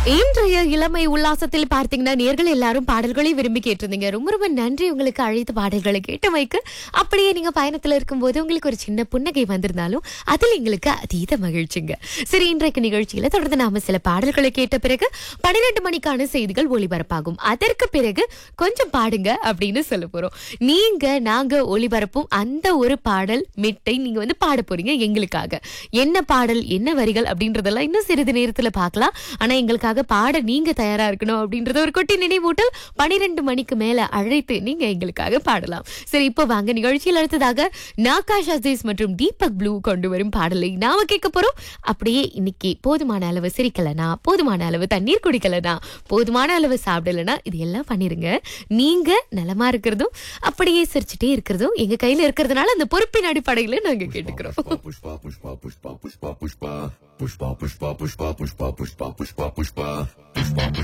இன்றைய இளமை உல்லாசத்தில் பார்த்தீங்கன்னா நேர்கள் எல்லாரும் பாடல்களை விரும்பி கேட்டிருந்தீங்க ரொம்ப ரொம்ப நன்றி உங்களுக்கு அழைத்த பாடல்களை கேட்டமைக்கு அப்படியே நீங்க பயணத்துல இருக்கும்போது உங்களுக்கு ஒரு சின்ன புன்னகை வந்திருந்தாலும் அதில் எங்களுக்கு அதீத மகிழ்ச்சிங்க சரி இன்றைக்கு நிகழ்ச்சியில தொடர்ந்து நாம சில பாடல்களை கேட்ட பிறகு பன்னிரெண்டு மணிக்கான செய்திகள் ஒளிபரப்பாகும் அதற்கு பிறகு கொஞ்சம் பாடுங்க அப்படின்னு சொல்ல போறோம் நீங்க நாங்க ஒளிபரப்பும் அந்த ஒரு பாடல் மிட்டை நீங்க வந்து பாட போறீங்க எங்களுக்காக என்ன பாடல் என்ன வரிகள் அப்படின்றதெல்லாம் இன்னும் சிறிது நேரத்துல பார்க்கலாம் ஆனா எங்களுக்காக பாட நீங்க தயாரா இருக்கணும் அப்படின்றத ஒரு குட்டி நினைவூட்டல் பனிரெண்டு மணிக்கு மேல அழைத்து நீங்க எங்களுக்காக பாடலாம் சரி இப்போ வாங்க நிகழ்ச்சியில் அடுத்ததாக நாகாஷ் அசீஸ் மற்றும் தீபக் ப்ளூ கொண்டு வரும் பாடலை நாம கேட்க போறோம் அப்படியே இன்னைக்கு போதுமான அளவு சிரிக்கலனா போதுமான அளவு தண்ணீர் குடிக்கலனா போதுமான அளவு சாப்பிடலனா இது எல்லாம் பண்ணிருங்க நீங்க நலமா இருக்கிறதும் அப்படியே சிரிச்சுட்டே இருக்கிறதும் எங்க கையில இருக்கிறதுனால அந்த பொறுப்பின் அடிப்படையில நாங்க கேட்டுக்கிறோம் pushpa pushpa pushpa pushpa pushpa pushpa pushpa pushpa pushpa pushpa pushpa pushpa pushpa pushpa